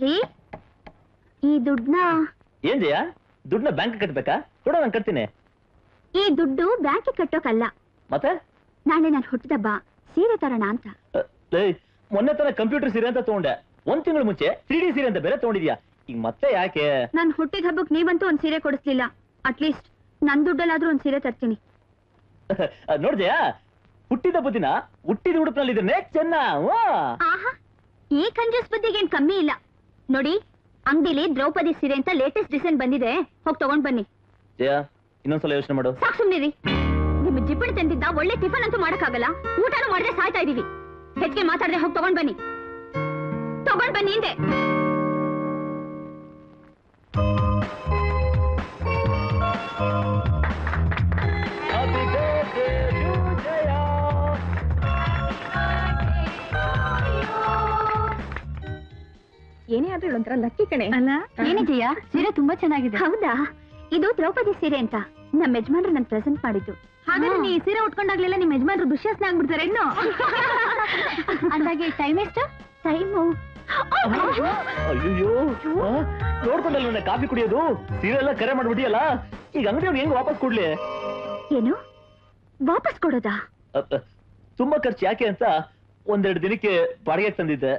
ರೀ ಈ ದುಡ್ಡನ್ನ ಏನ್ ಜಯ ದುಡ್ಡನ್ನ ಬ್ಯಾಂಕ್ ಕಟ್ಬೇಕಾ ಕೊಡ ನಾನು ಕಟ್ತೀನಿ ಈ ದುಡ್ಡು ಬ್ಯಾಂಕಿಗೆ ಕಟ್ಟೋಕಲ್ಲ ಮತ್ತೆ ನಾಳೆ ನಾನು ಹುಟ್ಟಿದಬ್ಬ ಸೀರೆ ತರೋಣ ಅಂತ ಅ, ಲೇ ಮೊನ್ನೆ ತರ ಕಂಪ್ಯೂಟರ್ ಸೀರೆ ಅಂತ ತಗೊಂಡೆ ಒಂದ್ ತಿಂಗಳು ಮುಂಚೆ ತ್ರೀ ಡಿ ಸೀರೆ ಅಂತ ಬೇರೆ ತಗೊಂಡಿದ್ಯಾ ಈಗ ಮತ್ತೆ ಯಾಕೆ ನಾನು ಹುಟ್ಟಿದ ಹಬ್ಬಕ್ಕೆ ನೀವಂತೂ ಒಂದ್ ಸೀರೆ ಕೊಡಿಸ್ಲಿಲ್ಲ ಅಟ್ಲೀಸ್ಟ್ ನನ್ ದುಡ್ಡಲ್ಲಾದ್ರೂ ಒಂದ್ ಸೀರೆ ತರ್ತೀನಿ ಅದ್ ನೋಡ್ ಜಯ ಹುಟ್ಟಿದ ಬುದ್ದಿನ ಹುಟ್ಟಿದ ಉಡುಪಿನಲ್ಲಿ ಇದ್ರೆ ಚೆನ್ನ ವಾ ಆಹಾ ಈ ಕಂಜೂಸ್ ಬುದ್ಧಿಗೆ ಏನ್ ಕಮ್ಮಿ ಇಲ್ಲ ನೋಡಿ ಅಂಗಡಿಲಿ ದ್ರೌಪದಿ ಸೀರೆ ಅಂತ ಲೇಟೆಸ್ಟ್ ಡಿಸೈನ್ ಬಂದಿದೆ ಹೋಗಿ ತಗೊಂಡ್ ಬನ್ನಿ ಜಯ ಇನ್ನೊಂದ್ಸಲ ಯೋಚನೆ ಮಾಡು ಸಾಕ್ ಸುಮ್ನಿರಿ ನಿಮ್ಮ ಜಿಪ್ಪಣಿ ತಂದಿದ್ದ ಒಳ್ಳೆ ಟಿಫನ್ ಅಂತೂ ಮಾಡಕ್ಕಾಗಲ್ಲ ಊಟನೂ ಮಾಡದೆ ಸಾಯ್ತಾ ಇದೀವಿ ಹೆಚ್ಚಿಗೆ ಮಾತಾಡದೆ ಹೋಗಿ ತಗೊಂಡ್ ಬನ್ನಿ ತಗೊಂಡ್ ಬನ್ನಿ ಹಿಂದೆ Happy birthday to Jaya. ಏನೇ ಆದ್ರೂ ಒಂಥರ ಲಕ್ಕಿ ಕಣೆ ಅಲ್ಲ ಏನೇ ಜಯ ಸೀರೆ ತುಂಬಾ ಚೆನ್ನಾಗಿದೆ ಹೌದಾ ಇದು ದ್ರೌಪದಿ ಸೀರೆ ಅಂತ ನಮ್ಮ ಯಜಮಾನ್ರು ನನ್ ಪ್ರೆಸೆಂಟ್ ಮಾಡಿದ್ದು ಹಾಗಾದ್ರೆ ನೀ ಸೀರೆ ಉಟ್ಕೊಂಡಾಗ್ಲೆಲ್ಲ ನಿಮ್ ಯಜಮಾನ್ರು ದುಶ್ಯಾಸನ ಆಗ್ಬಿಡ್ತಾರೆ ಇನ್ನು ಅಂದಾಗೆ ಟೈಮ್ ಎಷ್ಟು ಟೈಮು ಅಯ್ಯೋ ನೋಡ್ಕೊಂಡಲ್ಲ ನನ್ನ ಕಾಫಿ ಕುಡಿಯೋದು ಸೀರೆ ಎಲ್ಲ ಕರೆ ಮಾಡ್ಬಿಟ್ಟಿಯಲ್ಲ ಈಗ ಅಂಗಡಿ ಅವ್ನು ಹೆಂಗ್ ವಾಪಸ್ ಕೊಡ್ಲಿ ಏನು ವಾಪಸ್ ಕೊಡೋದಾ ಅ, ಅ, ತುಂಬಾ ಖರ್ಚು ಯಾಕೆ ಅಂತ ಒಂದೆರಡು ದಿನಕ್ಕೆ ಬಾಡಿಗೆ ತಂದಿದ್ದೆ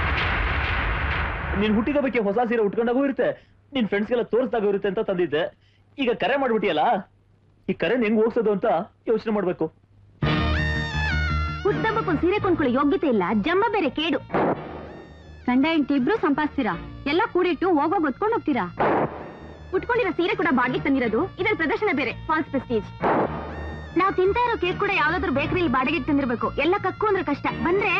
ನೀನ್ ಹುಟ್ಟಿದ ಬಗ್ಗೆ ಹೊಸ ಸೀರೆ ಉಟ್ಕೊಂಡಾಗೂ ಇರುತ್ತೆ ನಿನ್ ಫ್ರೆಂಡ್ಸ್ಗೆಲ್ಲ ತೋರಿಸ್ದಾಗೂ ಇರುತ್ತೆ ಅಂತ ತಂದಿದ್ದೆ ಈಗ ಕರೆ ಮಾಡ್ಬಿಟ್ಟಿಯಲ್ಲ ಈ ಕರೆ ಹೆಂಗ್ ಹೋಗ್ಸೋದು ಅಂತ ಯೋಚನೆ ಮಾಡ್ಬೇಕು ಹುಟ್ಟಬ್ಬಕ್ಕೊಂದ್ ಸೀರೆ ಕೊಂಡ್ಕೊಳ್ಳೋ ಯೋಗ್ಯತೆ ಇಲ್ಲ ಜಮ್ಮ ಬೇರೆ ಕೇಡು ಗಂಡ ಹೆಂಡತಿ ಇಬ್ರು ಸಂಪಾದಿಸ್ತೀರಾ ಎಲ್ಲ ಕೂಡಿಟ್ಟು ಹೋಗೋಗ್ ಹೊತ್ಕೊಂಡು ಹೋಗ್ತೀರಾ ಉಟ್ಕೊಂಡಿರೋ ಸೀರೆ ಕೂಡ ಬಾಡಿಗೆ ತಂದಿರೋದು ಇದ್ರ ಪ್ರದರ್ಶನ ಬೇರೆ ಫಾಲ್ಸ್ ಪ್ರೆಸ್ಟೀಜ್ ನಾವ್ ತಿಂತಾ ಇರೋ ಕೇಕ್ ಕೂಡ ಯಾವ್ದಾದ್ರು ಬೇಕರಿ ಬಾಡಿಗೆ ತಂದಿರ್ಬೇಕು ಎಲ್ಲ ಕಕ್ಕು ಅಂದ್ರೆ ಕಷ್ಟ ಬಂದ್ರೆ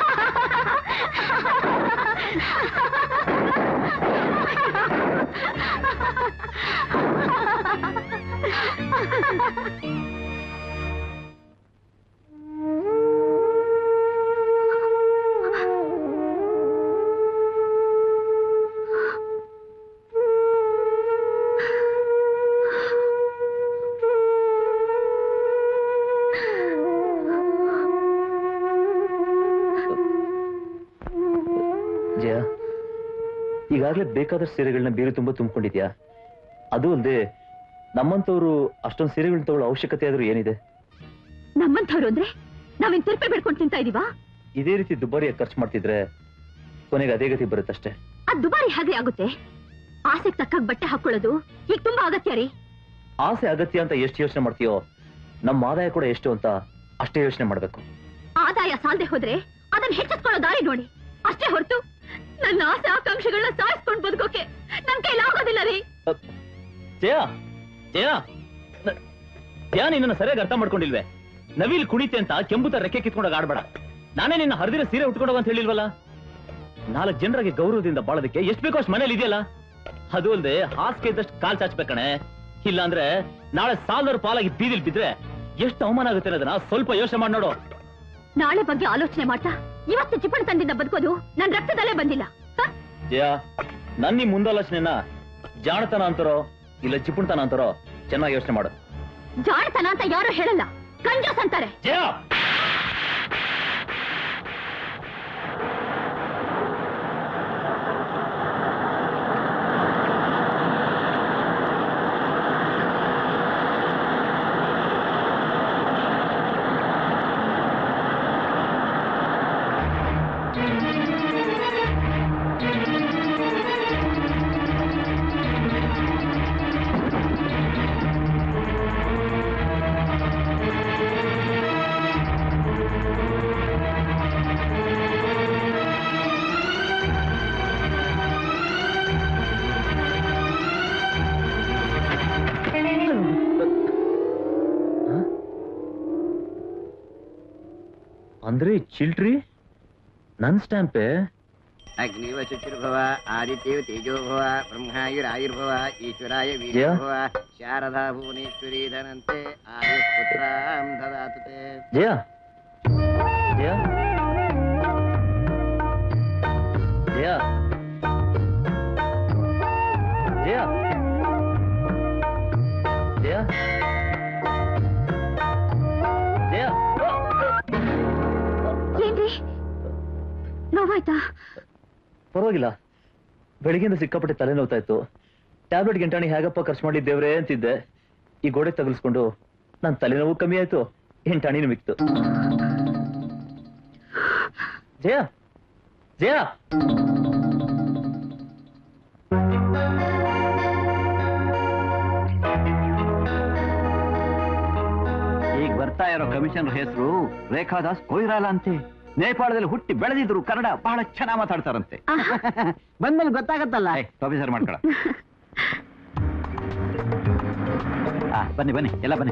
ಜಯ ಈಗಾಗ್ಲೇ ಬೇಕಾದಷ್ಟು ಸೀರೆಗಳನ್ನ ಬೇರೆ ತುಂಬಾ ತುಂಬಿಕೊಂಡಿದ್ಯಾ ಅದು ಅಲ್ಲದೆ ನಮ್ಮಂತವ್ರು ಅಷ್ಟೊಂದು ಸೀರೆಗಳನ್ನ ತಗೊಳ್ಳೋ ಅವಶ್ಯಕತೆ ಆದ್ರೂ ಏನಿದೆ ನಮ್ಮಂಥವ್ರು ಅಂದ್ರೆ ನಾವೇನ್ ತಿರ್ಪೆ ಬಿಡ್ಕೊಂಡು ತಿಂತಾ ಇದೀವಾ ಇದೇ ರೀತಿ ದುಬಾರಿಯಾಗಿ ಖರ್ಚು ಮಾಡ್ತಿದ್ರೆ ಕೊನೆಗೆ ಅದೇ ಗತಿ ಬರುತ್ತಷ್ಟೇ ಅದ್ ದುಬಾರಿ ಹಾಗೆ ಆಗುತ್ತೆ ಆಸೆಗ್ ತಕ್ಕಾಗ ಬಟ್ಟೆ ಹಾಕೊಳ್ಳೋದು ಈಗ ತುಂಬಾ ಅಗತ್ಯ ರೀ ಆಸೆ ಅಗತ್ಯ ಅಂತ ಎಷ್ಟು ಯೋಚನೆ ಮಾಡ್ತೀಯೋ ನಮ್ಮ ಆದಾಯ ಕೂಡ ಎಷ್ಟು ಅಂತ ಅಷ್ಟೇ ಯೋಚನೆ ಮಾಡ್ಬೇಕು ಆದಾಯ ಸಾಲದೆ ಹೋದ್ರೆ ಅದನ್ನ ಹೆಚ್ಚಿಸ್ಕೊಳ್ಳೋ ದಾರಿ ನೋಡಿ ಅಷ್ಟೇ ಹೊರತು ನನ್ನ ಆಸೆ ಆಕಾಂಕ್ಷೆಗಳನ್ನ ಸಾಯಿಸ್ಕೊಂಡು ಬದುಕೋಕೆ ನನ್ ಕೈಲಿ ಆಗೋದಿಲ್ಲ ರೀ ಅಹ್, ಜಯ ಜಯ ನ- ಜಯ ನಿನ್ನ ಸರಿಯಾಗಿ ಅರ್ಥ ಮಾಡ್ಕೊಂಡಿಲ್ವೇ ನವಿಲ್ ಕುಣಿತೆ ಅಂತ ಕೆಂಬುತ ರೆಕ್ಕೆ ಕಿತ್ಕೊಂಡಾಗ ಆಡ್ಬೇಡ ನಾನೇ ನಿನ್ನ ಹರಿದಿರ ಸೀರೆ ಉಟ್ಕೊಂಡೋಗ ಅಂತ ಹೇಳಿಲ್ವಲ್ಲ ನಾಲ್ಕು ಜನರಿಗೆ ಗೌರವದಿಂದ ಬಾಳೋದಕ್ಕೆ ಎಷ್ಟು ಬೇಕೋ ಅಷ್ಟು ಮನೇಲಿ ಇದೆಯಲ್ಲ ಅದು ಅಲ್ಲದೆ ಹಾಸಿಗೆ ಇದ್ದಷ್ಟು ಕಾಲ್ ಚಾಚ್ಬೇಕಣೆ ಇಲ್ಲಾಂದ್ರೆ ನಾಳೆ ಸಾಲದವ್ರ ಪಾಲಾಗಿ ಬೀದಿಲ್ ಬಿದ್ರೆ ಎಷ್ಟು ಅವಮಾನ ಆಗುತ್ತೆ ಅನ್ನೋದನ್ನ ಸ್ವಲ್ಪ ಯೋಚನೆ ಮಾಡಿ ನೋಡು ನಾಳೆ ಬಗ್ಗೆ ಆಲೋಚನೆ ಮಾಡ್ತಾ ಇವತ್ತು ಚಿಪ್ಪಣ ತಂದಿದ್ದ ಬದುಕೋದು ನನ್ ರಕ್ತದಲ್ಲೇ ಬಂದಿಲ್ಲ ಹ? ಜಯ ನನ್ನ ಈ ಮುಂದಾಲೋಚನೆನ ಜಾಣತನ ಅಂತಾರೋ ಇಲ್ಲ ಚಿಪ್ಪುಣ್ತನ ಅಂತಾರೋ ಚೆನ್ನಾಗಿ ಯೋಚನೆ ಮಾಡು ಜಾಣತನ ಅಂತ ಯಾರು ಹೇಳಲ್ಲ ಕಂಜೋಸ್ ಅಂತಾರೆ ಜಯ ಅಂದ್ರೆ ಚಿಲ್ಟ್ರಿ ನನ್ ಸ್ಟ್ಯಾಂಪೇ ಅಗ್ನಿವ ಶುಚಿರ್ಭವ ಆದಿತ್ಯವ ತೇಜೋಭವ ಬ್ರಹ್ಮಾಯುರಾಯುರ್ಭವ ಈಶ್ವರಾಯ ವೀರ್ಯಭವ ಶಾರದಾ ಭುವನೇಶ್ವರಿ ಧನಂತೆ ಆಯುಷ್ಪುತ್ರಾಂ ದದಾತು ತೇ ಜಯ ಜಯ ಜಯ ಜಯ ಜಯ ಜಯ ಏನ್ರಿ ನೋವಾಯ್ತಾ ಪರವಾಗಿಲ್ಲ ಬೆಳಿಗ್ಗೆಯಿಂದ ಸಿಕ್ಕಾಪಟ್ಟೆ ತಲೆ ನೋವ್ತಾ ಇತ್ತು ಟ್ಯಾಬ್ಲೆಟ್ ಗಂಟಾಣಿ ಹೇಗಪ್ಪ ಖರ್ಚು ಮಾಡಿದ್ದೇವ್ರೆ ಅಂತಿದ್ದೆ ಈ ಗೋಡೆ ತಗಲ್ಸ್ಕೊಂಡು ನನ್ನ ತಲೆನೋವು ಕಮ್ಮಿ ಆಯ್ತು ಎಂಟಾಣಿನೂ ಮಿಕ್ತು ಜಯ ಜಯ ಈಗ ಬರ್ತಾ ಇರೋ ಕಮಿಷನರ್ ಹೆಸರು ರೇಖಾದಾಸ್ ಕೊಯ್ರಾಲ ಅಂತೆ ನೇಪಾಳದಲ್ಲಿ ಹುಟ್ಟಿ ಬೆಳೆದಿದ್ರು ಕನ್ನಡ ಬಹಳ ಚೆನ್ನಾಗಿ ಮಾತಾಡ್ತಾರಂತೆ ಬಂದ್ಮೇಲೆ ಗೊತ್ತಾಗತ್ತಲ್ಲ ಪ್ರೊಫೆಸರ್ ಮಾಡ್ಕೊಳ ಆ, ಬನ್ನಿ ಬನ್ನಿ ಎಲ್ಲ ಬನ್ನಿ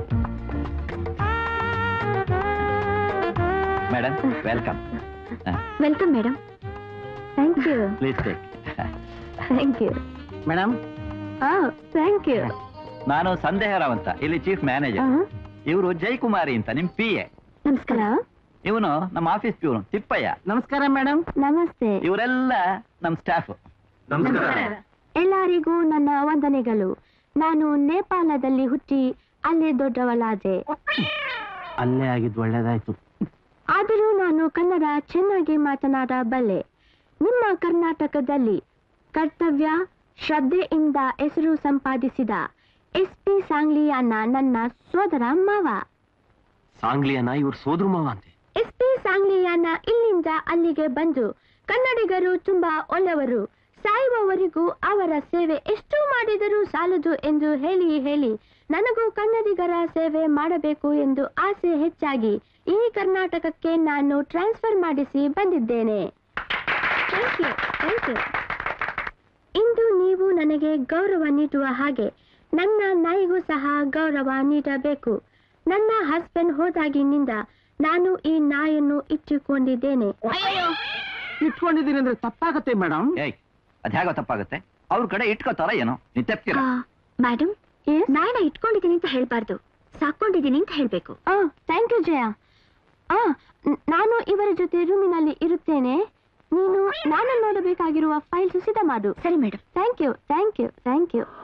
madam welcome welcome madam thank you please take thank you madam ಆ ಥ್ಯಾಂಕ್ ಯು ನಾನು ಸಂದೇಹರಾವ್ ಅಂತ ಇಲ್ಲಿ ಚೀಫ್ ಮ್ಯಾನೇಜರ್ ಇವರು ಜಯಕುಮಾರಿ ಅಂತ ನಿಮ್ ಪಿ ಎ ನಮಸ್ಕಾರ ಇವನು ನಮ್ಮ ಆಫೀಸ್ ಪ್ಯೂನು ತಿಪ್ಪಯ್ಯ ನಮಸ್ಕಾರ ಮೇಡಮ್ ನಮಸ್ತೆ ಇವರೆಲ್ಲ ನಮ್ಮ ಸ್ಟಾಫ್ ಎಲ್ಲರಿಗೂ ನನ್ನ ವಂದನೆಗಳು ನಾನು ನೇಪಾಳದಲ್ಲಿ ಹುಟ್ಟಿ ಅಲ್ಲೇ ದೊಡ್ಡವಳಾದೆ ಅಲ್ಲೇ ಆಗಿದ್ದು ಒಳ್ಳೇದಾಯ್ತು ಆದರೂ ನಾನು ಕನ್ನಡ ಚೆನ್ನಾಗಿ ಮಾತನಾಡಬಲ್ಲೆ ನಿಮ್ಮ ಕರ್ನಾಟಕದಲ್ಲಿ ಕರ್ತವ್ಯ ಶ್ರದ್ಧೆಯಿಂದ ಹೆಸರು ಸಂಪಾದಿಸಿದ ಎಸ್ ಪಿ ಸಾಂಗ್ಲಿಯನ್ನ ನನ್ನ ಸೋದರ ಮಾವ ಸಾಂಗ್ಲಿಯನ್ನ ಇವ್ರ ಸೋದ್ರ ಮಾವ ಅಂತೆ ಎಸ್ ಪಿ ಸಾಂಗ್ಲಿಯನ್ನ ಇಲ್ಲಿಂದ ಅಲ್ಲಿಗೆ ಬಂದು ಕನ್ನಡಿಗರು ತುಂಬಾ ಒಳ್ಳೆಯವರು ಸಾಯುವವರೆಗೂ ಅವರ ಸೇವೆ ಎಷ್ಟು ಮಾಡಿದರೂ ಸಾಲದು ಎಂದು ಹೇಳಿ ಹೇಳಿ ನನಗೂ ಕನ್ನಡಿಗರ ಸೇವೆ ಮಾಡಬೇಕು ಎಂದು ಆಸೆ ಹೆಚ್ಚಾಗಿ ಈ ಕರ್ನಾಟಕಕ್ಕೆ ನಾನು ಟ್ರಾನ್ಸ್ಫರ್ ಮಾಡಿಸಿ ಬಂದಿದ್ದೇನೆ ಥ್ಯಾಂಕ್ ಯು ಥ್ಯಾಂಕ್ ಯು ಇಂದು ನೀವು ನನಗೆ ಗೌರವ ನೀಡುವ ಹಾಗೆ ನನ್ನ ನಾಯಿಗೂ ಸಹ ಗೌರವ ನೀಡಬೇಕು ನನ್ನ ಹಸ್ಬೆಂಡ್ ಹೋದಾಗಿನಿಂದ ನಾನು ಈ ನಾಯನ್ನು ಇಟ್ಟುಕೊಂಡಿದ್ದೇನೆ ಇಟ್ಕೊಂಡಿದ್ದೀನಿ ಅಂದ್ರೆ ತಪ್ಪಾಗತ್ತೆ ಮೇಡಮ್ ಏಯ್ ಅದ್ ಹೇಗೋ ತಪ್ಪಾಗುತ್ತೆ ಅವ್ರ ಕಡೆ ಇಟ್ಕೋತಾರ ಏನೋ ನೀವ್ ತೆಪ್ತೀರ ಮೇಡಮ್ ನಾಯಿನ ಇಟ್ಕೊಂಡಿದ್ದೀನಿ ಅಂತ ಹೇಳ್ಬಾರ್ದು ಸಾಕೊಂಡಿದ್ದೀನಿ ಅಂತ ಹೇಳ್ಬೇಕು ಥ್ಯಾಂಕ್ ಯು ಜಯ ಆ, ನ್- ನಾನು ಇವರ ಜೊತೆ ರೂಮಿನಲ್ಲಿ ಇರುತ್ತೇನೆ ನೀನು ನಾನು ನೋಡಬೇಕಾಗಿರುವ ಫೈಲ್ಸ್ ಸಿದ್ಧ ಮಾಡು ಸರಿ madam thank you thank you thank you